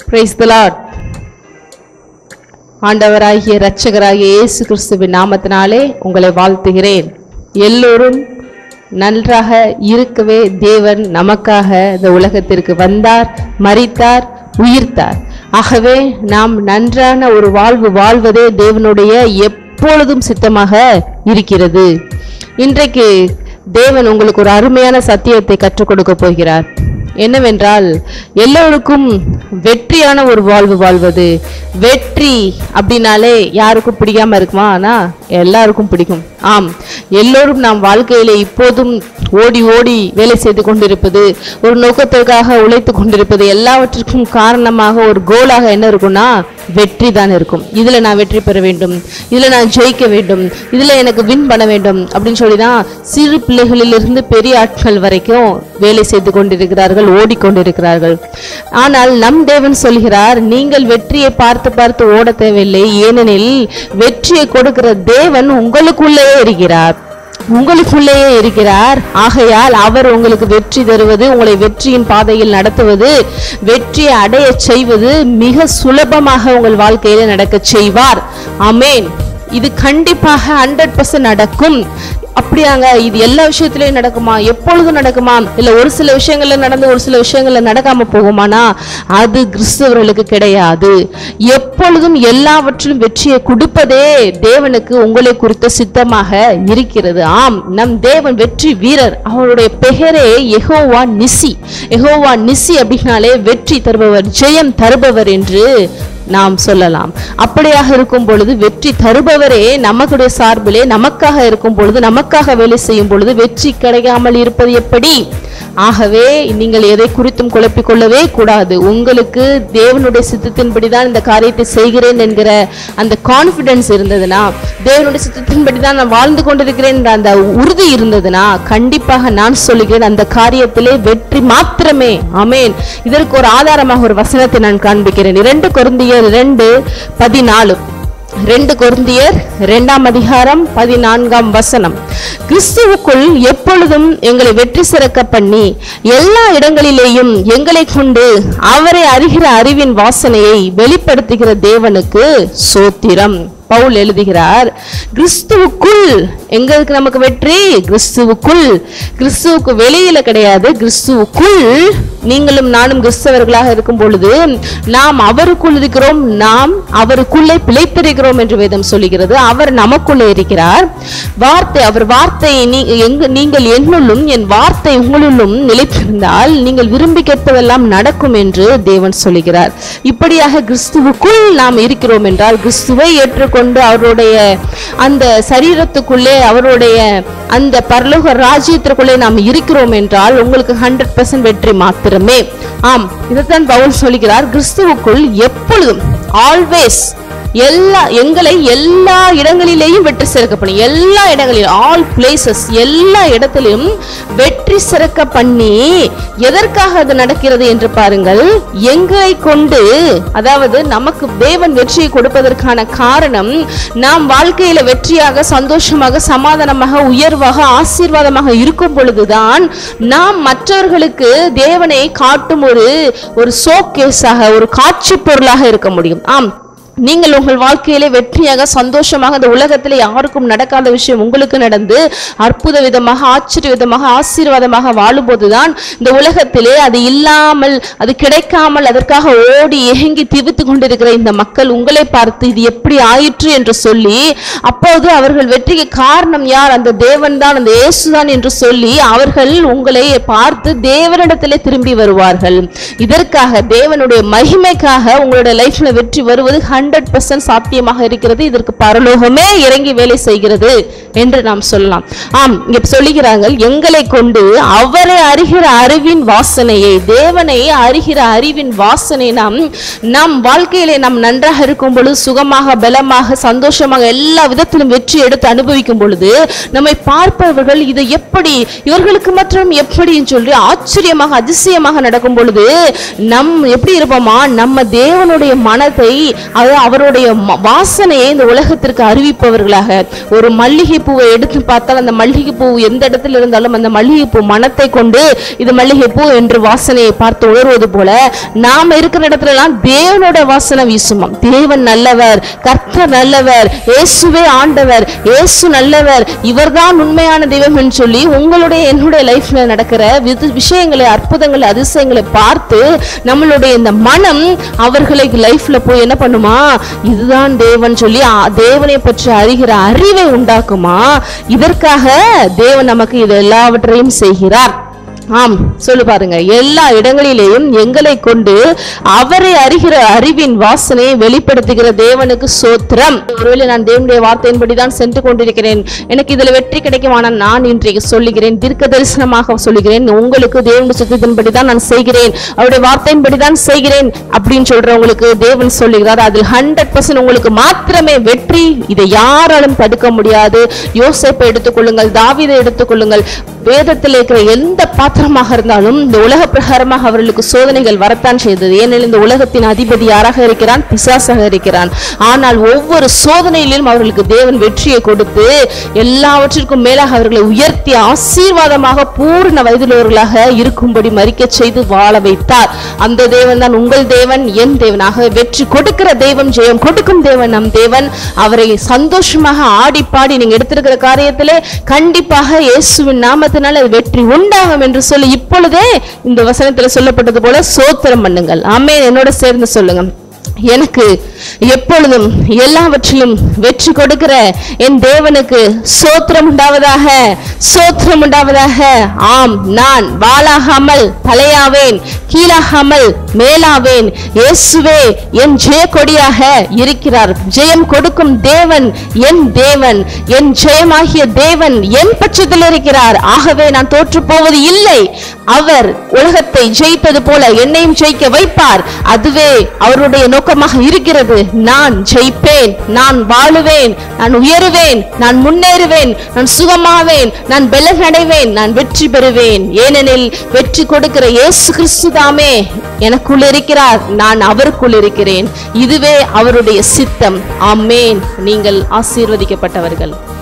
praise the Lord ஆண்டவராகிய இரட்சகராகிய இயேசு கிறிஸ்துவின் நாமத்தினாலே உங்களை வாழ்த்துகிறேன் எல்லோரும் நன்றாக இருக்கவே தேவன் நமக்காக இந்த உலகத்திற்கு வந்தார் மரித்தார் உயிர்த்தார் ஆகவே நாம் நன்றான ஒரு வாழ்வு வாழ்வதே தேவனுடைய எப்பொழுதும் சித்தமாக இருக்கிறது இன்றைக்கு தேவன் உங்களுக்கு ஒரு அருமையான சத்தியத்தை கற்றுக் கொடுக்க போகிறார் என்னவென்றால் எல்லோருக்கும் வெற்றியான ஒரு வாழ்வு வாழ்வது வெற்றி அப்படின்னாலே யாருக்கும் பிடிக்காம இருக்குமா ஆனா எல்லாருக்கும் பிடிக்கும் ஆம் எல்லோரும் நாம் வாழ்க்கையிலே இப்போதும் ஓடி ஓடி வேலை செய்து கொண்டிருப்பது ஒரு நோக்கத்திற்காக உழைத்து கொண்டிருப்பது எல்லாவற்றிற்கும் காரணமாக ஒரு கோலாக என்ன இருக்கும்னா வெற்றி தான் இருக்கும் இதுல நான் வெற்றி பெற வேண்டும் இதுல நான் ஜெயிக்க வேண்டும் இதுல எனக்கு வின் பண்ண வேண்டும் அப்படின்னு சொல்லி தான் சிறு பிள்ளைகளிலிருந்து பெரிய ஆட்கள் வரைக்கும் வேலை செய்து கொண்டிருக்கிறார்கள் ஓடிக்கொண்டிருக்கிறார்கள் ஆனால் நம் தேவன் சொல்கிறார் நீங்கள் வெற்றியை பார்த்து பார்த்து ஓட தேவையில்லை ஏனெனில் வெற்றியை கொடுக்கிற தேவன் உங்களுக்குள்ளேயே இருக்கிறார் உங்களுக்குள்ளேயே இருக்கிறார் ஆகையால் அவர் உங்களுக்கு வெற்றி தருவது உங்களை வெற்றியின் பாதையில் நடத்துவது வெற்றியை அடைய செய்வது மிக சுலபமாக உங்கள் வாழ்க்கையில நடக்க செய்வார் ஆமென் இது கண்டிப்பாக ஹண்ட்ரட் நடக்கும் அப்படியாங்க இது எல்லா விஷயத்திலயும் நடக்குமா எப்பொழுதும் நடக்குமா இல்ல ஒரு சில விஷயங்கள்ல நடந்து ஒரு சில விஷயங்கள்ல நடக்காம போகுமானா அது கிறிஸ்தவர்களுக்கு கிடையாது எப்பொழுதும் எல்லாவற்றிலும் வெற்றியை கொடுப்பதே தேவனுக்கு உங்களை குறித்த சித்தமாக இருக்கிறது ஆம் நம் தேவன் வெற்றி வீரர் அவருடைய பெயரே யெகோவா நிசி யெகோவா நிசி அப்படின்னாலே வெற்றி தருபவர் ஜெயம் தருபவர் என்று நாம் சொல்லலாம் அப்படியாக இருக்கும் பொழுது வெற்றி தருபவரே நமக்குடைய சார்பிலே நமக்காக இருக்கும் பொழுது நமக்காக வேலை செய்யும் பொழுது வெற்றி கிடைக்காமல் இருப்பது எப்படி ஆகவே நீங்கள் எதை குறித்தும் குழப்பிக் கொள்ளவே கூடாது உங்களுக்கு தேவனுடைய சித்தத்தின்படி தான் இந்த காரியத்தை செய்கிறேன் என்கிற அந்த கான்ஃபிடன்ஸ் இருந்ததுன்னா தேவனுடைய சித்தத்தின்படி தான் நான் வாழ்ந்து கொண்டிருக்கிறேன் என்ற அந்த உறுதி இருந்ததுன்னா கண்டிப்பாக நான் சொல்லுகிறேன் அந்த காரியத்திலே வெற்றி மாத்திரமே ஆமென் இதற்கு ஒரு ஆதாரமாக ஒரு வசனத்தை நான் காண்பிக்கிறேன் இரண்டு கொருந்தியர் ரெண்டு பதினாலு ரெண்டு கொருந்தியர் இரண்டாம் அதிகாரம் பதினான்காம் வசனம் கிறிஸ்துவுக்குள் எப்பொழுதும் எங்களை வெற்றி சிறக்க பண்ணி எல்லா இடங்களிலேயும் எங்களை கொண்டு அவரை அறிகிற அறிவின் வாசனையை வெளிப்படுத்துகிற தேவனுக்கு சோத்திரம் பவுல் எழுதுகிறார் கிறிஸ்துவுக்குள் எங்க இருக்கு நமக்கு வெற்றி கிறிஸ்துவுக்குள் கிறிஸ்துவுக்கு வெளியில கிடையாது கிறிஸ்துவுக்குள் நீங்களும் நானும் கிறிஸ்தவர்களாக இருக்கும் பொழுது நாம் அவருக்குள் இருக்கிறோம் நாம் அவருக்குள்ளே பிழைத்திருக்கிறோம் என்று வேதம் சொல்லுகிறது அவர் நமக்குள்ளே இருக்கிறார் வார்த்தை அவர் வார்த்தையை நீ எங்க நீங்கள் என்னுள்ளும் என் வார்த்தை உங்களுள்ளும் நிலைத்திருந்தால் நீங்கள் விரும்பி கேட்பதெல்லாம் நடக்கும் என்று தேவன் சொல்லுகிறார் இப்படியாக கிறிஸ்துவுக்குள் நாம் இருக்கிறோம் என்றால் கிறிஸ்துவை ஏற்றுக்கொண்டு அவருடைய அந்த சரீரத்துக்குள்ளே அவருடைய அந்த பரலோக ராஜ்யத்திற்குள்ளே நாம் இருக்கிறோம் என்றால் உங்களுக்கு ஹண்ட்ரட் வெற்றி மாத்திரமே ஆம் இதைத்தான் பவுல் சொல்கிறார் கிறிஸ்துவுக்குள் எப்பொழுதும் ஆல்வேஸ் எல்லா எங்களை எல்லா இடங்களிலேயும் வெற்றி சிறக்க பண்ணி எல்லா இடங்களிலும் ஆல் பிளேசஸ் எல்லா இடத்திலும் வெற்றி சிறக்க பண்ணி எதற்காக அது நடக்கிறது என்று பாருங்கள் எங்களை கொண்டு அதாவது நமக்கு தேவன் வெற்றியை கொடுப்பதற்கான காரணம் நாம் வாழ்க்கையில வெற்றியாக சந்தோஷமாக சமாதானமாக உயர்வாக ஆசீர்வாதமாக இருக்கும் பொழுதுதான் நாம் மற்றவர்களுக்கு தேவனை காட்டும் ஒரு ஒரு ஷோகேஸாக ஒரு காட்சி பொருளாக இருக்க முடியும் ஆம் நீங்கள் உங்கள் வாழ்க்கையிலே வெற்றியாக சந்தோஷமாக இந்த உலகத்திலே யாருக்கும் நடக்காத விஷயம் உங்களுக்கு நடந்து அற்புத விதமாக ஆச்சரிய விதமாக ஆசீர்வாதமாக வாழும்போதுதான் இந்த உலகத்திலே அது இல்லாமல் அது கிடைக்காமல் அதற்காக ஓடி ஏங்கி திவித்து கொண்டிருக்கிற இந்த மக்கள் உங்களை பார்த்து இது எப்படி ஆயிற்று என்று சொல்லி அப்போது அவர்கள் வெற்றிக்கு காரணம் யார் அந்த தேவன் தான் அந்த இயேசுதான் என்று சொல்லி அவர்கள் உங்களை பார்த்து தேவனிடத்திலே திரும்பி வருவார்கள் இதற்காக தேவனுடைய மகிமைக்காக உங்களுடைய லைஃப்ல வெற்றி வருவது ஹண்ட்ரட் பர்சன்ட் சாத்தியமாக இருக்கிறது இதற்கு பரலோகமே இறங்கி வேலை செய்கிறது என்று நாம் சொல்லலாம் ஆம் இங்க சொல்லுகிறாங்க எங்களை கொண்டு அவரை அறிகிற அறிவின் வாசனையை தேவனை அறிகிற அறிவின் வாசனை நாம் நம் வாழ்க்கையிலே நாம் நன்றாக இருக்கும் பொழுது சுகமாக பலமாக சந்தோஷமாக எல்லா விதத்திலும் வெற்றி எடுத்து அனுபவிக்கும் பொழுது நம்மை பார்ப்பவர்கள் இதை எப்படி இவர்களுக்கு மற்றும் எப்படி சொல்லி ஆச்சரியமாக அதிசயமாக நடக்கும் பொழுது நம் எப்படி இருப்போமா நம்ம தேவனுடைய மனதை அது அவருடைய ம- வாசனையை இந்த உலகத்திற்கு அறிவிப்பவர்களாக ஒரு மல்லிகை மல்லிகை பூவை எடுத்து பார்த்தால் அந்த மல்லிகை பூ எந்த இடத்துல இருந்தாலும் அந்த மல்லிகை பூ மனத்தை கொண்டு இது மல்லிகை பூ என்று வாசனையை பார்த்து உணர்வது போல நாம இருக்கிற இடத்துல எல்லாம் தேவனோட வாசனை வீசுமாம் தேவன் நல்லவர் கர்த்தர் நல்லவர் இயேசுவே ஆண்டவர் இயேசு நல்லவர் இவர்தான் உண்மையான தெய்வம் என்று சொல்லி உங்களுடைய என்னுடைய லைஃப்ல நடக்கிற விது- விஷயங்களை அற்புதங்களை அதிசயங்களை பார்த்து நம்மளுடைய இந்த மனம் அவர்களை லைஃப்ல போய் என்ன பண்ணுமா இதுதான் தேவன் சொல்லி ஆ, தேவனை பற்றி அறிகிற அறிவை உண்டாக்குமா இதற்காக தேவன் நமக்கு இது எல்லாவற்றையும் செய்கிறார் ஆம் சொல்லு பாருங்க எல்லா இடங்களிலேயும் எங்களை கொண்டு அவரை அறிகிற அறிவின் வாசனையை வெளிப்படுத்துகிற தேவனுக்கு சோத்திரம் ஒருவேளை நான் தேவனுடைய வார்த்தையின்படி தான் சென்று கொண்டிருக்கிறேன் எனக்கு இதுல வெற்றி கிடைக்கும் ஆனால் நான் இன்றைக்கு சொல்லுகிறேன் தீர்க்க தரிசனமாக சொல்லுகிறேன் உங்களுக்கு தேவனுடைய சுத்தத்தின்படி தான் நான் செய்கிறேன் அவருடைய வார்த்தையின்படி தான் செய்கிறேன் அப்படின்னு சொல்றவங்களுக்கு தேவன் சொல்லுகிறார் அதில் ஹண்ட்ரட் உங்களுக்கு மாத்திரமே வெற்றி இதை யாராலும் தடுக்க முடியாது யோசேப்பை எடுத்துக்கொள்ளுங்கள் தாவீதை எடுத்துக்கொள்ளுங்கள் வேதத்தில் இருக்கிற எந்த பாத்திரமாக இருந்தாலும் இந்த உலக பிரகாரமாக அவர்களுக்கு சோதனைகள் வரத்தான் செய்தது ஏனெனில் இந்த உலகத்தின் அதிபதி யாராக இருக்கிறான் பிசாசாக இருக்கிறான் ஆனால் ஒவ்வொரு சோதனையிலும் அவர்களுக்கு தேவன் வெற்றியை கொடுத்து எல்லாவற்றிற்கும் மேலாக அவர்களை உயர்த்தி ஆசீர்வாதமாக பூர்ண வயதிலவர்களாக இருக்கும்படி மறிக்க செய்து வாழ வைத்தார் அந்த தேவன் தான் உங்கள் தேவன் என் தேவனாக வெற்றி கொடுக்கிற தெய்வம் ஜெயம் கொடுக்கும் தேவன் நம் தேவன் அவரை சந்தோஷமாக ஆடி பாடி நீங்க எடுத்திருக்கிற காரியத்திலே கண்டிப்பாக இயேசுவின் நாமத்தினால் அது வெற்றி உண்டாகும் என்று சொல்லி இப்பொழுதே இந்த வசனத்தில் சொல்லப்பட்டது போல சோத்திரம் பண்ணுங்கள் ஆமென் என்னோட சேர்ந்து சொல்லுங்க எனக்கு எப்பொழுதும் எல்லாவற்றிலும் வெற்றி கொடுக்கிற என் தேவனுக்கு சோத்திரம் உண்டாவதாக சோத்திரம் உண்டாவதாக ஆம் நான் வாளாகாமல் தலையாவேன் கீழாகாமல் மேலாவேன் இயேசுவே என் ஜெய கொடியாக இருக்கிறார் ஜெயம் கொடுக்கும் தேவன் என் தேவன் என் ஜெயமாகிய தேவன் என் பட்சத்தில் இருக்கிறார் ஆகவே நான் தோற்று போவது இல்லை அவர் உலகத்தை ஜெயித்தது போல என்னையும் ஜெயிக்க வைப்பார் அதுவே அவருடைய நோக்கமாக இருக்கிறது நான் ஜெயிப்பேன் நான் வாழுவேன் நான் உயருவேன் நான் முன்னேறுவேன் நான் சுகமாவேன் நான் பலன் அடைவேன் நான் வெற்றி பெறுவேன் ஏனெனில் வெற்றி கொடுக்கிற இயேசு கிறிஸ்து தாமே எனக்குள் இருக்கிறார் நான் அவருக்குள் இருக்கிறேன் இதுவே அவருடைய சித்தம் ஆமேன் நீங்கள் ஆசீர்வதிக்கப்பட்டவர்கள்